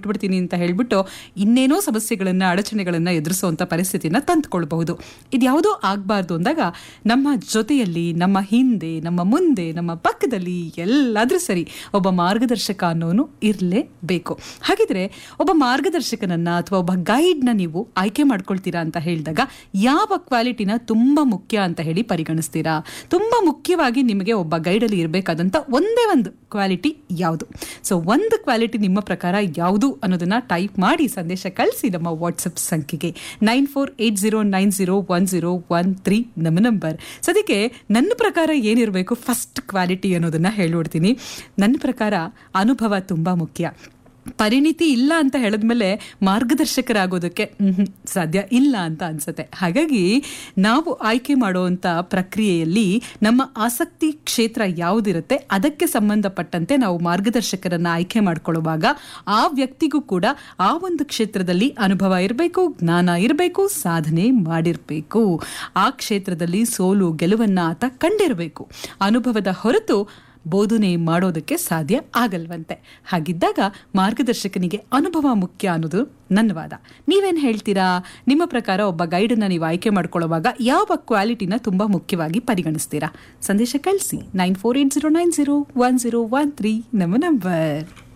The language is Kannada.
ಬಿಟ್ಬಿಡ್ತೀನಿ ಅಂತ ಹೇಳ್ಬಿಟ್ಟು ಇನ್ನೇನೋ ಸಮಸ್ಯೆಗಳನ್ನ ಅಡಚಣೆಗಳನ್ನ ಎದುರಿಸುವಂತ ಪರಿಸ್ಥಿತಿನ ತಂದುಕೊಳ್ಬಹುದು ಇದ್ಯಾವುದೋ ಆಗ್ಬಾರ್ದು ಅಂದಾಗ ನಮ್ಮ ಜೊತೆಯಲ್ಲಿ ನಮ್ಮ ಹಿಂದೆ ನಮ್ಮ ಮುಂದೆ ನಮ್ಮ ಪಕ್ಕದಲ್ಲಿ ಎಲ್ಲಾದ್ರೂ ಸರಿ ಒಬ್ಬ ಮಾರ್ಗದರ್ಶಕ ಅನ್ನೋನು ಇರಲೇಬೇಕು ಹಾಗಿದ್ರೆ ಒಬ್ಬ ಮಾರ್ಗದರ್ಶಕನನ್ನ ಅಥವಾ ಒಬ್ಬ ಗೈಡ್ನ ನೀವು ಆಯ್ಕೆ ಮಾಡ್ಕೊಳ್ತೀರಾ ಅಂತ ಹೇಳಿದಾಗ ಯಾವ ಕ್ವಾಲಿಟಿನ ತುಂಬಾ ಮುಖ್ಯ ಅಂತ ಹೇಳಿ ಪರಿಗಣಿಸ್ತೀರಾ ತುಂಬಾ ಮುಖ್ಯವಾಗಿ ನಿಮಗೆ ಒಬ್ಬ ಗೈಡಲ್ಲಿ ಇರಬೇಕಾದಂತ ಒಂದೇ ಒಂದು ಕ್ವಾಲಿಟಿ ಯಾವುದು ಸೊ ಒಂದು ಕ್ವಾಲಿಟಿ ನಿಮ್ಮ ಪ್ರಕಾರ ಯಾವುದು ಅನ್ನೋದನ್ನ ಟೈಪ್ ಮಾಡಿ ಸಂದೇಶ ಕಳಿಸಿ ನಮ್ಮ ವಾಟ್ಸಪ್ ಸಂಖ್ಯೆಗೆ nine four eight zero nine zero one zero one three ನಮ್ಮ ನಂಬರ್ ಸದ್ಯಕ್ಕೆ ನನ್ನ ಪ್ರಕಾರ ಏನಿರಬೇಕು ಫಸ್ಟ್ ಕ್ವಾಲಿಟಿ ಅನ್ನೋದನ್ನ ಹೇಳ್ಬಿಡ್ತೀನಿ ನನ್ನ ಪ್ರಕಾರ ಅನುಭವ ತುಂಬಾ ಮುಖ್ಯ ಪರಿಣಿತಿ ಇಲ್ಲ ಅಂತ ಹೇಳಿದ್ಮೇಲೆ ಮಾರ್ಗದರ್ಶಕರಾಗೋದಕ್ಕೆ ಮ್ಹೂ, ಸಾಧ್ಯ ಇಲ್ಲ ಅಂತ ಅನ್ಸುತ್ತೆ ಹಾಗಾಗಿ ನಾವು ಆಯ್ಕೆ ಮಾಡುವಂತ ಪ್ರಕ್ರಿಯೆಯಲ್ಲಿ ನಮ್ಮ ಆಸಕ್ತಿ ಕ್ಷೇತ್ರ ಯಾವುದಿರುತ್ತೆ ಅದಕ್ಕೆ ಸಂಬಂಧಪಟ್ಟಂತೆ ನಾವು ಮಾರ್ಗದರ್ಶಕರನ್ನ ಆಯ್ಕೆ ಮಾಡ್ಕೊಳ್ಳುವಾಗ ಆ ವ್ಯಕ್ತಿಗೂ ಕೂಡ ಆ ಒಂದು ಕ್ಷೇತ್ರದಲ್ಲಿ ಅನುಭವ ಇರಬೇಕು ಜ್ಞಾನ ಇರಬೇಕು ಸಾಧನೆ ಮಾಡಿರಬೇಕು ಆ ಕ್ಷೇತ್ರದಲ್ಲಿ ಸೋಲು ಗೆಲುವನ್ನ ಆತ ಕಂಡಿರಬೇಕು ಅನುಭವದ ಹೊರತು ಬೋಧನೆ ಮಾಡೋದಕ್ಕೆ ಸಾಧ್ಯ ಆಗಲ್ವಂತೆ ಹಾಗಿದ್ದಾಗ ಮಾರ್ಗದರ್ಶಕನಿಗೆ ಅನುಭವ ಮುಖ್ಯ ಅನ್ನೋದು ನನ್ನ ವಾದ ನೀವೇನ್ ಹೇಳ್ತೀರಾ ನಿಮ್ಮ ಪ್ರಕಾರ ಒಬ್ಬ ಗೈಡನ್ನ ನೀವು ಆಯ್ಕೆ ಮಾಡ್ಕೊಳ್ಳುವಾಗ ಯಾವ ಕ್ವಾಲಿಟಿನ ತುಂಬಾ ಮುಖ್ಯವಾಗಿ ಪರಿಗಣಿಸ್ತೀರಾ ಸಂದೇಶ ಕಳಿಸಿ nine four eight zero nine zero one zero one three ನಮ್ಮ ನಂಬರ್